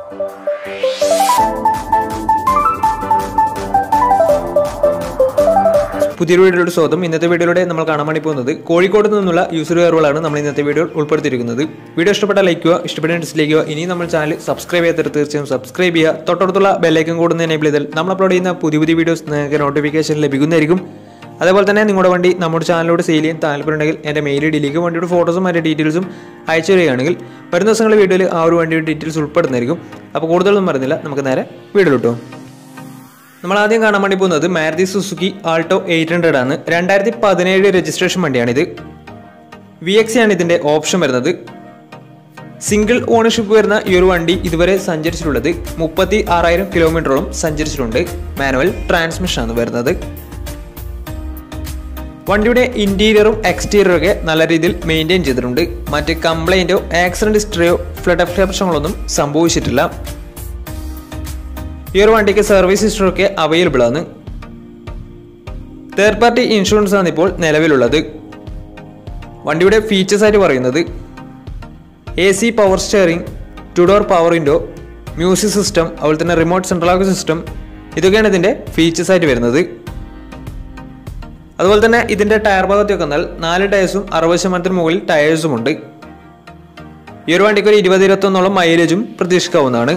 പുതിയൊരു വീഡിയോയുടെ സ്വാഗതം ഇന്നത്തെ വീഡിയോയിലൂടെ നമ്മൾ കാണാൻ വേണ്ടി പോകുന്നത് കോഴിക്കോട് നിന്നുള്ള യൂസർ കയറുകളാണ് നമ്മൾ ഇന്നത്തെ വീഡിയോ ഉൾപ്പെടുത്തിയിരിക്കുന്നത് വീഡിയോ ഇഷ്ടപ്പെട്ട ലൈക്ക് ചെയ്യുക ഇഷ്ടപ്പെട്ട ഡിസ്ലൈക്ക് ചെയ്യുക ഇനി നമ്മൾ ചാനൽ സബ്സ്ക്രൈബ് ചെയ്യാത്ത തീർച്ചയായും സബ്സ്ക്രൈബ് ചെയ്യുക തൊട്ടടുത്തുള്ള ബെല്ലൈക്കൻ കൂടുന്ന എനേബിൾ ചെയ്താൽ നമ്മൾ അപ്ലോഡ് ചെയ്യുന്ന പുതിയ പുതിയ വീഡിയോസ് നിങ്ങൾക്ക് നോട്ടിഫിക്കേഷൻ ലഭിക്കുന്നതായിരിക്കും അതേപോലെ തന്നെ നിങ്ങളുടെ വണ്ടി നമ്മുടെ ചാനലിലൂടെ സെയിൽ ചെയ്യാൻ താല്പര്യമുണ്ടെങ്കിൽ എൻ്റെ മെയിൽ ഐഡിയിലേക്ക് വണ്ടിയുടെ ഫോട്ടോസും അതിൻ്റെ ഡീറ്റെയിൽസും അയച്ചു തരികയാണെങ്കിൽ വരുന്ന ദിവസങ്ങളിൽ വീഡിയോയിൽ ആ ഒരു വണ്ടിയുടെ ഡീറ്റെയിൽസ് ഉൾപ്പെടുന്നതായിരിക്കും അപ്പോൾ കൂടുതലൊന്നും പറയുന്നില്ല നമുക്ക് നേരെ വീഡിയോ കിട്ടും നമ്മൾ ആദ്യം കാണാൻ വേണ്ടി പോകുന്നത് Maruti Suzuki Alto eight hundred ആണ് രണ്ടായിരത്തി പതിനേഴ് രജിസ്ട്രേഷൻ വണ്ടിയാണിത് വി എക്സ് ആണ് ഇതിന്റെ ഓപ്ഷൻ വരുന്നത് സിംഗിൾ ഓണർഷിപ്പ് വരുന്ന ഈ ഒരു വണ്ടി ഇതുവരെ സഞ്ചരിച്ചിട്ടുള്ളത് മുപ്പത്തി ആറായിരം കിലോമീറ്ററോളം സഞ്ചരിച്ചിട്ടുണ്ട് മാനുവൽ ട്രാൻസ്മിഷൻ ആണ് വരുന്നത് വണ്ടിയുടെ ഇന്റീരിയറും എക്സ്റ്റീരിയറും ഒക്കെ നല്ല രീതിയിൽ മെയിൻറ്റെയിൻ ചെയ്തിട്ടുണ്ട് മറ്റ് കംപ്ലൈൻറ്റോ ആക്സിഡന്റ് ഹിസ്റ്ററിയോ ഫ്ലഡ് പ്രശ്നങ്ങളൊന്നും സംഭവിച്ചിട്ടില്ല ഈ ഒരു വണ്ടിക്ക് സർവീസ് ഹിസ്റ്ററി ഒക്കെ അവൈലബിൾ ആണ് തേർഡ് പാർട്ടി ഇൻഷുറൻസ് ആണ് ഇപ്പോൾ നിലവിലുള്ളത് വണ്ടിയുടെ ഫീച്ചേഴ്സ് ആയിട്ട് പറയുന്നത് A C power steering two door power window music system അതുപോലെ തന്നെ റിമോട്ട് സെൻട്രൽ ലോക്ക് സിസ്റ്റം ഇതൊക്കെയാണ് ഇതിൻ്റെ ഫീച്ചേഴ്സ് ആയിട്ട് വരുന്നത് അതുപോലെ തന്നെ ഇതിൻ്റെ ടയർ ഭാഗത്തൊക്കെ വന്നാൽ നാല് ടയേഴ്സും അറുപത് ശതമാനത്തിന് മുകളിൽ ടയേഴ്സും ഉണ്ട് ഈ ഒരു വണ്ടിക്ക് ഒരു ഇരുപത് ഇരുപത്തൊന്നോളം മൈലേജും പ്രതീക്ഷിക്കാവുന്നതാണ്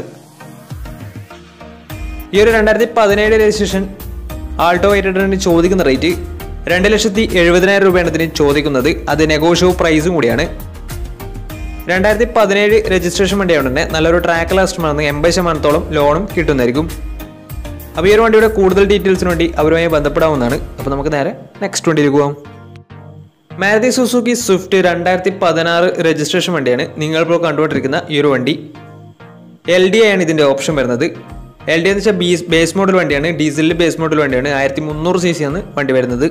ഈ ഒരു രണ്ടായിരത്തി പതിനേഴ് രജിസ്ട്രേഷൻ ആൾട്ടോ എയ്റ്റ് ചോദിക്കുന്ന റേറ്റ് രണ്ട് ലക്ഷത്തി എഴുപതിനായിരം രൂപയാണ് ഇതിന് ചോദിക്കുന്നത് അത് നെഗോഷ്യബിൾ പ്രൈസും കൂടിയാണ് രണ്ടായിരത്തി പതിനേഴ് രജിസ്ട്രേഷൻ വണ്ടിയായതുകൊണ്ട് തന്നെ നല്ലൊരു ട്രാക്ക് ലാസ്റ്റമാണെന്ന് എൺപത് ശതമാനത്തോളം ലോണും കിട്ടുന്നതായിരിക്കും അപ്പോൾ ഈ ഒരു വണ്ടിയുടെ കൂടുതൽ ഡീറ്റെയിൽസിന് വേണ്ടി അവരുമായി ബന്ധപ്പെടാവുന്നതാണ് അപ്പോൾ നമുക്ക് നേരെ നെക്സ്റ്റ് വണ്ടിയിലേക്ക് പോകാം മാരുതി സുസുക്കി സ്വിഫ്റ്റ് രണ്ടായിരത്തി പതിനാറ് രജിസ്ട്രേഷൻ വണ്ടിയാണ് നിങ്ങളിപ്പോൾ കണ്ടുകൊണ്ടിരിക്കുന്ന ഈ ഒരു വണ്ടി എൽ ഡി ആണ് ഇതിൻ്റെ ഓപ്ഷൻ വരുന്നത് എൽ ഡി എന്ന് വെച്ചാൽ ബീസ് ബേസ് മോഡൽ വണ്ടിയാണ് ഡീസലിൽ ബേസ് മോഡൽ വണ്ടിയാണ് ആയിരത്തി മുന്നൂറ് സി സി ആണ് വണ്ടി വരുന്നത്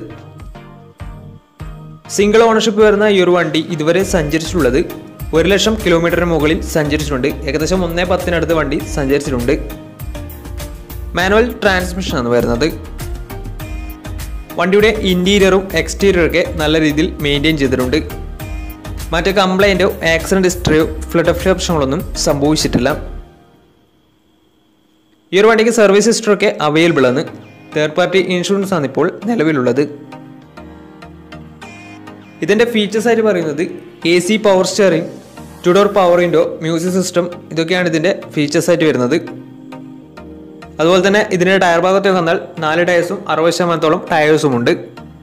സിംഗിൾ ഓണർഷിപ്പ് വരുന്ന ഈ ഒരു വണ്ടി ഇതുവരെ സഞ്ചരിച്ചിട്ടുള്ളത് ഒരു ലക്ഷം കിലോമീറ്ററിന് മുകളിൽ സഞ്ചരിച്ചിട്ടുണ്ട് ഏകദേശം ഒന്നേ പത്തിനടുത്ത് വണ്ടി സഞ്ചരിച്ചിട്ടുണ്ട് മാനുവൽ ട്രാൻസ്മിഷൻ ആണ് വരുന്നത് വണ്ടിയുടെ ഇൻറ്റീരിയറും എക്സ്റ്റീരിയറും ഒക്കെ നല്ല രീതിയിൽ മെയിൻറ്റെയിൻ ചെയ്തിട്ടുണ്ട് മറ്റ് കംപ്ലൈൻറ്റോ ആക്സിഡൻറ്റ് ഹിസ്റ്ററിയോ ഫ്ലഡ് പ്രശ്നങ്ങളൊന്നും സംഭവിച്ചിട്ടില്ല ഈ ഒരു വണ്ടിക്ക് സർവീസ് ഹിസ്റ്ററി ഒക്കെ അവൈലബിൾ ആണ് തേർഡ് പാർട്ടി ഇൻഷുറൻസ് ആണ് ഇപ്പോൾ നിലവിലുള്ളത് ഇതിൻ്റെ ഫീച്ചേഴ്സ് ആയിട്ട് പറയുന്നത് A C power steering two door power window music system ഇതൊക്കെയാണ് ഇതിൻ്റെ ഫീച്ചേഴ്സ് ആയിട്ട് വരുന്നത് അതുപോലെ തന്നെ ഇതിൻ്റെ ടയർ ഭാഗത്തേക്ക് വന്നാൽ നാല് ടയേഴ്സും അറുപത് ശതമാനത്തോളം ടയേഴ്സും ഉണ്ട്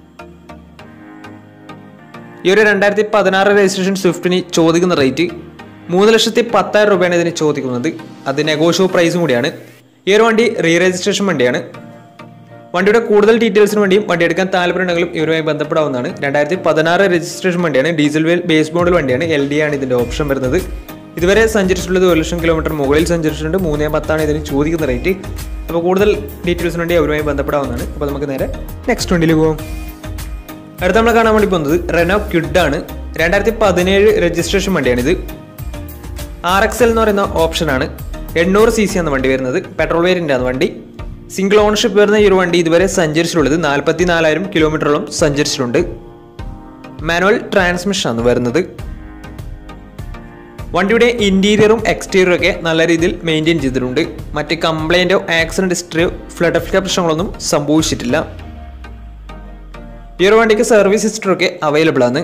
ഈ ഒരു രണ്ടായിരത്തി പതിനാറ് രജിസ്ട്രേഷൻ സ്വിഫ്റ്റിന് ചോദിക്കുന്ന റേറ്റ് മൂന്ന് ലക്ഷത്തി പത്തായിരം രൂപയാണ് ഇതിന് ചോദിക്കുന്നത് അത് നെഗോഷ്യബിൾ പ്രൈസും കൂടിയാണ് ഈ ഒരു വണ്ടി റീ രജിസ്ട്രേഷൻ വണ്ടിയാണ് വണ്ടിയുടെ കൂടുതൽ ഡീറ്റെയിൽസിന് വേണ്ടിയും വണ്ടി എടുക്കാൻ താല്പര്യമുണ്ടെങ്കിലും ഇവരുമായി ബന്ധപ്പെടാവുന്നതാണ് രണ്ടായിരത്തി പതിനാറ് രജിസ്ട്രേഷൻ വണ്ടിയാണ് ഡീസൽ വെൽ ബേസ് മോഡൽ വണ്ടിയാണ് എൽ ഡി ആണ് ഇതിൻ്റെ ഓപ്ഷൻ വരുന്നത് ഇതുവരെ സഞ്ചരിച്ചിട്ടുള്ളത് ഒരു ലക്ഷം കിലോമീറ്റർ മുകളിൽ സഞ്ചരിച്ചിട്ടുണ്ട് മൂന്നേ പത്താണ് ഇതിന് ചോദിക്കുന്ന റേറ്റ് അപ്പോൾ കൂടുതൽ ഡീറ്റെയിൽസിന് വേണ്ടി അവരുമായി ബന്ധപ്പെടാവുന്നതാണ് അപ്പോൾ നമുക്ക് നേരെ നെക്സ്റ്റ് വണ്ടിയിലേക്ക് പോകാം അടുത്ത നമ്മൾ കാണാൻ വേണ്ടി പോകുന്നത് റെനോ ക്യുഡ് ആണ് രണ്ടായിരത്തി പതിനേഴ് രജിസ്ട്രേഷൻ വണ്ടിയാണിത് ആർ എക്സ് എൽ എന്ന് പറയുന്ന ഓപ്ഷനാണ് എണ്ണൂറ് സി സി എന്ന വണ്ടി വരുന്നത് പെട്രോൾ വേരിയൻ്റ് ആണ് വണ്ടി സിംഗിൾ ഓണർഷിപ്പ് വരുന്ന ഈ ഒരു വണ്ടി ഇതുവരെ സഞ്ചരിച്ചിട്ടുള്ളത് നാൽപ്പത്തി നാലായിരം കിലോമീറ്ററോളം സഞ്ചരിച്ചിട്ടുണ്ട് മാനുവൽ ട്രാൻസ്മിഷൻ ആണ് വരുന്നത് വണ്ടിയുടെ ഇന്റീരിയറും എക്സ്റ്റീരിയറും ഒക്കെ നല്ല രീതിയിൽ മെയിൻറ്റെയിൻ ചെയ്തിട്ടുണ്ട് മറ്റ് കംപ്ലൈൻറ്റോ ആക്സിഡന്റ് ഹിസ്റ്ററിയോ ഫ്ലഡ് പ്രശ്നങ്ങളൊന്നും സംഭവിച്ചിട്ടില്ല ഈ ഒരു വണ്ടിക്ക് സർവീസ് ഹിസ്റ്ററി ഒക്കെ അവൈലബിൾ ആണ്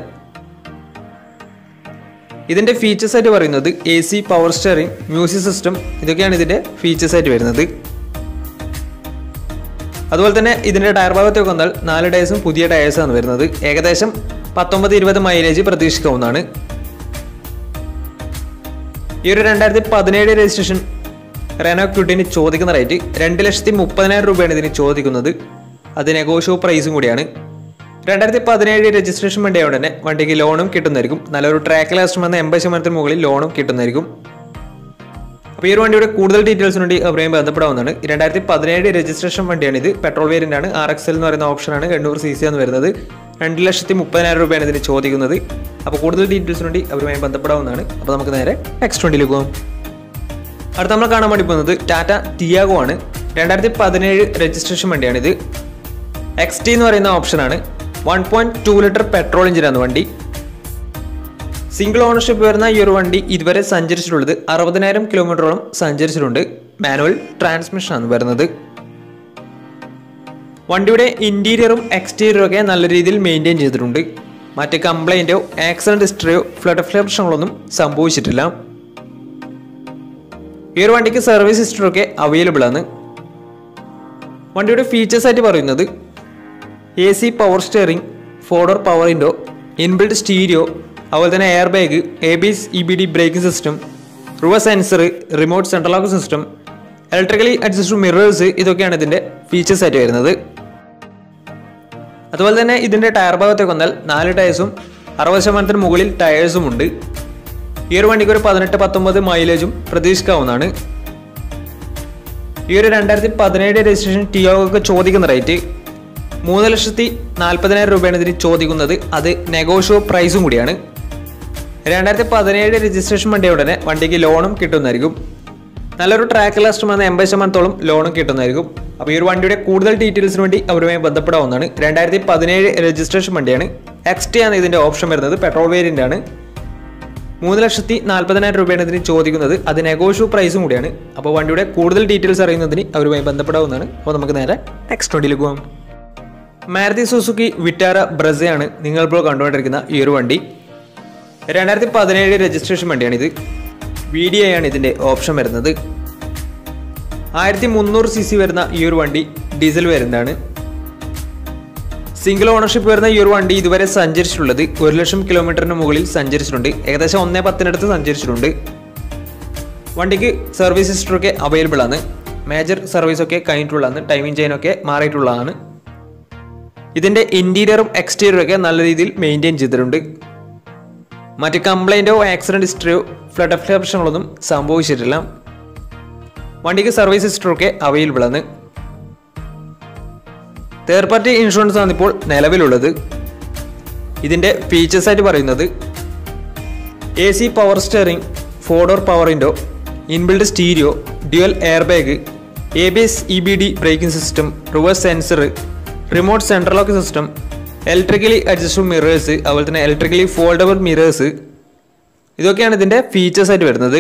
ഇതിന്റെ ഫീച്ചേഴ്സ് ആയിട്ട് പറയുന്നത് A C power steering music system ഇതൊക്കെയാണ് ഇതിന്റെ ഫീച്ചേഴ്സ് ആയിട്ട് വരുന്നത് അതുപോലെ തന്നെ ഇതിന്റെ ടയർ ഭാഗത്തേക്ക് വന്നാൽ നാല് ടയേഴ്സും പുതിയ ടയേഴ്സാണ് വരുന്നത് ഏകദേശം പത്തൊമ്പത് ഇരുപത് മൈലേജ് പ്രതീക്ഷിക്കാവുന്നതാണ് ഈ ഒരു രണ്ടായിരത്തി പതിനേഴ് രജിസ്ട്രേഷൻ റെനോ ക്യൂട്ടിന് ചോദിക്കുന്ന റേറ്റ് രണ്ട് ലക്ഷത്തി മുപ്പതിനായിരം രൂപയാണ് ഇതിന് ചോദിക്കുന്നത് അത് നെഗോഷ്യബിൾ പ്രൈസും കൂടിയാണ് രണ്ടായിരത്തി പതിനേഴ് രജിസ്ട്രേഷൻ വണ്ടി ആയതുകൊണ്ട് തന്നെ വണ്ടിക്ക് ലോണും കിട്ടുന്നതായിരിക്കും നല്ലൊരു ട്രാക്ക് ലാസ്റ്റ് വന്ന എൺപത് ശതമാനത്തിന് മുകളിൽ ലോണും കിട്ടുന്നതായിരിക്കും അപ്പോൾ ഈ ഒരു വണ്ടിയുടെ കൂടുതൽ ഡീറ്റെയിൽസിന് വേണ്ടി അവരെയും ബന്ധപ്പെടാവുന്നതാണ് രണ്ടായിരത്തി പതിനേഴ് രജിസ്ട്രേഷൻ വണ്ടിയാണ് ഇത് പെട്രോൾ വേരിയൻ്റ് ആണ് ആർ എക്സ് എൽ എന്ന് പറയുന്ന ഓപ്ഷനാണ് എണ്ണൂറ് സി സി എന്ന് വരുന്നത് രണ്ട് ലക്ഷത്തി മുപ്പതിനായിരം രൂപയാണ് ഇതിന് ചോദിക്കുന്നത് അപ്പോൾ കൂടുതൽ ഡീറ്റെയിൽസിന് വേണ്ടി അവരുമായി ബന്ധപ്പെടാവുന്നതാണ് അപ്പോൾ നമുക്ക് നേരെ നെക്സ്റ്റ് വണ്ടിയിലേക്ക് പോകാം അടുത്ത നമ്മൾ കാണാൻ വേണ്ടി പോകുന്നത് ടാറ്റ ടിയാഗോ ആണ് രണ്ടായിരത്തി പതിനേഴ് രജിസ്ട്രേഷൻ വണ്ടിയാണിത് എക്സ് ടി എന്ന് പറയുന്ന ഓപ്ഷനാണ് one point two litre petrol എഞ്ചിനാണ് വണ്ടി സിംഗിൾ ഓണർഷിപ്പ് വരുന്ന ഈ ഒരു വണ്ടി ഇതുവരെ സഞ്ചരിച്ചിട്ടുള്ളത് അറുപതിനായിരം കിലോമീറ്ററോളം സഞ്ചരിച്ചിട്ടുണ്ട് മാനുവൽ ട്രാൻസ്മിഷനാണ് വരുന്നത് വണ്ടിയുടെ ഇന്റീരിയറും എക്സ്റ്റീരിയറും ഒക്കെ നല്ല രീതിയിൽ മെയിൻറ്റെയിൻ ചെയ്തിട്ടുണ്ട് മറ്റ് കംപ്ലൈൻറ്റോ ആക്സിഡന്റ് ഹിസ്റ്ററിയോ ഫ്ലഡ് പ്രശ്നങ്ങളൊന്നും സംഭവിച്ചിട്ടില്ല ഈ ഒരു വണ്ടിക്ക് സർവീസ് ഹിസ്റ്ററി ഒക്കെ അവൈലബിൾ ആണ് വണ്ടിയുടെ ഫീച്ചേഴ്സ് ആയിട്ട് പറയുന്നത് A C power steering four door power window inbuilt stereo അതുപോലെ തന്നെ air bag A B S E B D braking system reverse sensor remote central lock system electrically adjust mirrors ഇതൊക്കെയാണ് ഇതിൻ്റെ features ആയിട്ട് വരുന്നത് അതുപോലെ തന്നെ ഇതിൻ്റെ ടയർ ഭാഗത്തേക്ക് വന്നാൽ നാല് ടയേഴ്സും അറുപത് ശതമാനത്തിന് മുകളിൽ ടയേഴ്സും ഉണ്ട് ഈ ഒരു വണ്ടിക്ക് ഒരു പതിനെട്ട് പത്തൊമ്പത് മൈലേജും പ്രതീക്ഷിക്കാവുന്നതാണ് ഈ ഒരു രണ്ടായിരത്തി പതിനേഴ് രജിസ്ട്രേഷൻ ടിയോക്ക് ചോദിക്കുന്ന റേറ്റ് മൂന്ന് ലക്ഷത്തി നാൽപ്പതിനായിരം രൂപയാണ് ഇതിന് ചോദിക്കുന്നത് അത് നെഗോഷ്യോ പ്രൈസും കൂടിയാണ് രണ്ടായിരത്തി പതിനേഴ് രജിസ്ട്രേഷൻ വണ്ടി ഉടനെ വണ്ടിക്ക് ലോണും കിട്ടുന്നതായിരിക്കും നല്ലൊരു ട്രാക്ക് ലാസ്റ്റ് വന്ന എൺപത് ശതമാനത്തോളം ലോണും കിട്ടുന്നതായിരിക്കും അപ്പോൾ ഈ ഒരു വണ്ടിയുടെ കൂടുതൽ ഡീറ്റെയിൽസിന് വേണ്ടി അവരുമായി ബന്ധപ്പെടാവുന്നതാണ് രണ്ടായിരത്തി പതിനേഴ് രജിസ്ട്രേഷൻ വണ്ടിയാണ് എക്സ്റ്റി ആണ് ഇതിൻ്റെ ഓപ്ഷൻ വരുന്നത് പെട്രോൾ വേരിയൻ്റ് ആണ് മൂന്ന് ലക്ഷത്തി നാൽപ്പതിനായിരം രൂപയാണ് ഇതിന് ചോദിക്കുന്നത് അത് നെഗോഷ്യൂ പ്രൈസും കൂടിയാണ് അപ്പോൾ വണ്ടിയുടെ കൂടുതൽ ഡീറ്റെയിൽസ് അറിയുന്നതിന് അവരുമായി ബന്ധപ്പെടാവുന്നതാണ് അപ്പോൾ നമുക്ക് നേരെ നെക്സ്റ്റ് വണ്ടിയിലേക്ക് പോകാം മാരുതി സുസുക്കി വിറ്റാര ബ്രസയാണ് നിങ്ങളിപ്പോൾ കണ്ടുകൊണ്ടിരിക്കുന്ന ഈ ഒരു വണ്ടി രണ്ടായിരത്തി പതിനേഴ് രജിസ്ട്രേഷൻ വണ്ടിയാണിത് വി ഡി ഐ ആണ് ഇതിൻ്റെ ഓപ്ഷൻ വരുന്നത് ആയിരത്തി മുന്നൂറ് സി സി വരുന്ന ഈ ഒരു വണ്ടി ഡീസൽ വരുന്നതാണ് സിംഗിൾ ഓണർഷിപ്പ് വരുന്ന ഈ ഒരു വണ്ടി ഇതുവരെ സഞ്ചരിച്ചിട്ടുള്ളത് ഒരു ലക്ഷം കിലോമീറ്ററിന് മുകളിൽ സഞ്ചരിച്ചിട്ടുണ്ട് ഏകദേശം ഒന്നേ പത്തിനടുത്ത് സഞ്ചരിച്ചിട്ടുണ്ട് വണ്ടിക്ക് സർവീസ് ഹിസ്റ്ററി ഒക്കെ അവൈലബിൾ ആണ് മേജർ സർവീസ് ഒക്കെ കഴിഞ്ഞിട്ടുള്ളതാണ് ടൈമിംഗ് ചെയിനൊക്കെ മാറിയിട്ടുള്ളതാണ് ഇതിൻ്റെ ഇൻറ്റീരിയറും എക്സ്റ്റീരിയറും ഒക്കെ നല്ല രീതിയിൽ മെയിൻറ്റെയിൻ ചെയ്തിട്ടുണ്ട് മറ്റ് കംപ്ലൈൻറ്റോ ആക്സിഡൻറ്റ് ഹിസ്റ്ററിയോ ഫ്ലഡ് പ്രശ്നങ്ങളൊന്നും സംഭവിച്ചിട്ടില്ല വണ്ടിക്ക് സർവീസ് ഹിസ്റ്ററി ഒക്കെ അവൈലബിൾ ആണ് തേർഡ് പാർട്ടി ഇൻഷുറൻസ് ആണ് ഇപ്പോൾ നിലവിലുള്ളത് ഇതിൻ്റെ ഫീച്ചേഴ്സ് ആയിട്ട് പറയുന്നത് A C power steering four door power window inbuilt stereo dual air bag A B S E B D braking system reverse sensor remote central lock system electrically adjustable mirrors അതുപോലെ തന്നെ electrically foldable mirrors ഇതൊക്കെയാണ് ഇതിൻ്റെ features ആയിട്ട് വരുന്നത്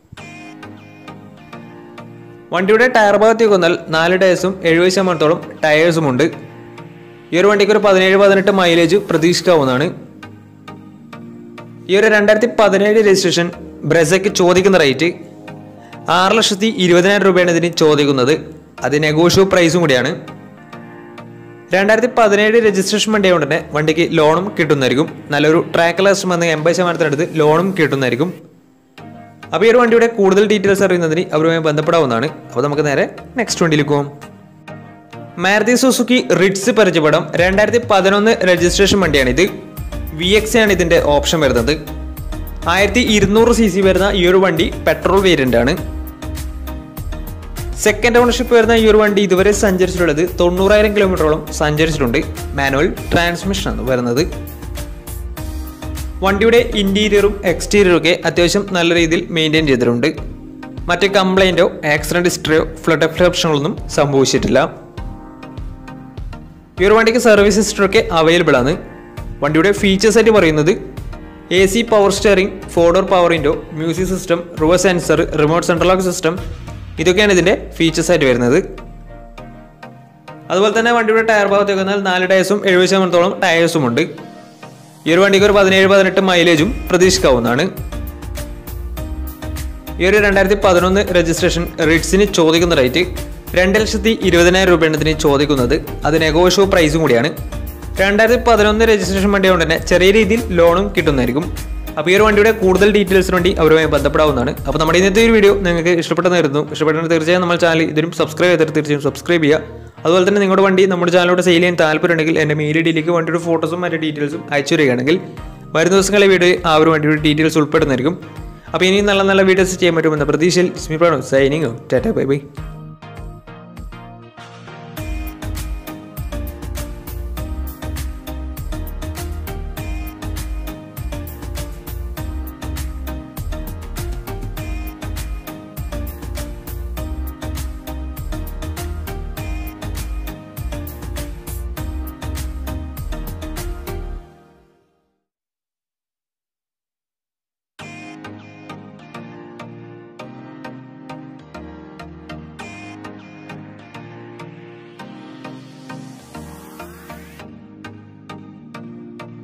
വണ്ടിയുടെ tyre ഭാഗത്തേക്ക് വന്നാൽ നാല് ടയേഴ്സും എഴുപത് ശതമാനത്തോളം ടയേഴ്സും ഉണ്ട് ഈ ഒരു വണ്ടിക്ക് ഒരു പതിനേഴ് പതിനെട്ട് മൈലേജ് പ്രതീക്ഷിക്കാവുന്നതാണ് ഈ ഒരു രണ്ടായിരത്തി പതിനേഴ് രജിസ്ട്രേഷൻ ബ്രസയ്ക്ക് ചോദിക്കുന്ന റേറ്റ് ആറ് ലക്ഷത്തി ഇരുപതിനായിരം രൂപയാണ് ഇതിന് ചോദിക്കുന്നത് അത് നെഗോഷ്യോ പ്രൈസും കൂടിയാണ് രണ്ടായിരത്തി പതിനേഴ് രജിസ്ട്രേഷൻ വണ്ടി ആയതുകൊണ്ട് തന്നെ വണ്ടിക്ക് ലോണും കിട്ടുന്നതായിരിക്കും നല്ലൊരു ട്രാക്ക് ലാസ്റ്റ് വന്ന് എൺപത് ശതമാനത്തിനടുത്ത് ലോണും കിട്ടുന്നതായിരിക്കും അപ്പോൾ ഈ ഒരു വണ്ടിയുടെ കൂടുതൽ ഡീറ്റെയിൽസ് അറിയുന്നതിന് അവരുമായി ബന്ധപ്പെടാവുന്നതാണ് അപ്പോൾ നമുക്ക് നേരെ നെക്സ്റ്റ് വണ്ടിയിലേക്ക് പോകാം മാരുതി സുസുക്കി റിഡ്സ് പരിചയപ്പെടാം രണ്ടായിരത്തി പതിനൊന്ന് രജിസ്ട്രേഷൻ വണ്ടിയാണിത് വി എക്സ് ആണ് ഇതിൻ്റെ ഓപ്ഷൻ വരുന്നത് ആയിരത്തി ഇരുന്നൂറ് സി സി വരുന്ന ഈ ഒരു വണ്ടി പെട്രോൾ വേരിയൻ്റ് ആണ് സെക്കൻഡ് ഓണർഷിപ്പ് വരുന്ന ഈ ഒരു വണ്ടി ഇതുവരെ സഞ്ചരിച്ചിട്ടുള്ളത് തൊണ്ണൂറായിരം കിലോമീറ്ററോളം സഞ്ചരിച്ചിട്ടുണ്ട് മാനുവൽ ട്രാൻസ്മിഷൻ ആണ് വരുന്നത് വണ്ടിയുടെ ഇൻറ്റീരിയറും എക്സ്റ്റീരിയറും ഒക്കെ അത്യാവശ്യം നല്ല രീതിയിൽ മെയിൻറ്റെയിൻ ചെയ്തിട്ടുണ്ട് മറ്റ് കംപ്ലൈൻറ്റോ ആക്സിഡൻറ്റ് ഹിസ്റ്ററിയോ ഫ്ലഡ് പ്രശ്നങ്ങളൊന്നും സംഭവിച്ചിട്ടില്ല ഈ ഒരു വണ്ടിക്ക് സർവീസ് ഹിസ്റ്ററി ഒക്കെ അവൈലബിൾ ആണ് വണ്ടിയുടെ ഫീച്ചേഴ്സ് ആയിട്ട് പറയുന്നത് A C power steering four door power window music system reverse sensor remote central lock system ഇതൊക്കെയാണ് ഇതിൻ്റെ ഫീച്ചേഴ്സ് ആയിട്ട് വരുന്നത് അതുപോലെ തന്നെ വണ്ടിയുടെ ടയർ ഭാഗത്തേക്ക് വന്നാൽ നാല് ടയേഴ്സും എഴുപത് ശതമാനത്തോളം ടയേഴ്സും ഉണ്ട് ഈ ഒരു വണ്ടിക്ക് ഒരു പതിനേഴ് പതിനെട്ട് മൈലേജും പ്രതീക്ഷിക്കാവുന്നതാണ് ഈ ഒരു രണ്ടായിരത്തി പതിനൊന്ന് രജിസ്ട്രേഷൻ റിഡ്സിന് ചോദിക്കുന്ന റേറ്റ് രണ്ട് ലക്ഷത്തി ഇരുപതിനായിരം രൂപയാണ് ഇതിന് ചോദിക്കുന്നത് അത് നെഗോഷ്യോ പ്രൈസും കൂടിയാണ് രണ്ടായിരത്തി പതിനൊന്ന് രജിസ്ട്രേഷൻ വണ്ടി കൊണ്ട് തന്നെ ചെറിയ രീതിയിൽ ലോണും കിട്ടുന്നതായിരിക്കും അപ്പോൾ ഈ ഒരു വണ്ടിയുടെ കൂടുതൽ ഡീറ്റെയിൽസിന് വേണ്ടി അവരുമായി ബന്ധപ്പെടാവുന്നതാണ് അപ്പോൾ നമ്മുടെ ഇന്നത്തെ ഒരു വീഡിയോ നിങ്ങൾക്ക് ഇഷ്ടപ്പെട്ടെന്നായിരുന്നു ഇഷ്ടപ്പെട്ടെന്ന് തീർച്ചയായും നമ്മൾ ചാനൽ ഇതിനും സബ്സ്ക്രൈബ് ചെയ്തിട്ട് തീർച്ചയായും സബ്സ്ക്രൈബ് ചെയ്യുക അതുപോലെ തന്നെ നിങ്ങളുടെ വണ്ടി നമ്മുടെ ചാനലോട് സെയിൽ ചെയ്യാൻ താല്പര്യമുണ്ടെങ്കിൽ എൻ്റെ മെയിൽ ഐ ഡിയിലേക്ക് വണ്ടിയുടെ ഫോട്ടോസും മറ്റു ഡീറ്റെയിൽസും അയച്ചു തരികയാണെങ്കിൽ വരുന്ന ദിവസങ്ങളിലെ വീഡിയോ ആ ഒരു വണ്ടിയുടെ ഡീറ്റെയിൽസ് ഉൾപ്പെടുന്നതായിരിക്കും അപ്പോൾ ഇനിയും നല്ല നല്ല വീഡിയോസ് ചെയ്യാൻ പറ്റുമെന്ന പ്രതീക്ഷയിൽ സ്മിപ്പാണോ സൈനിങ് ടാറ്റ ബൈ ബൈ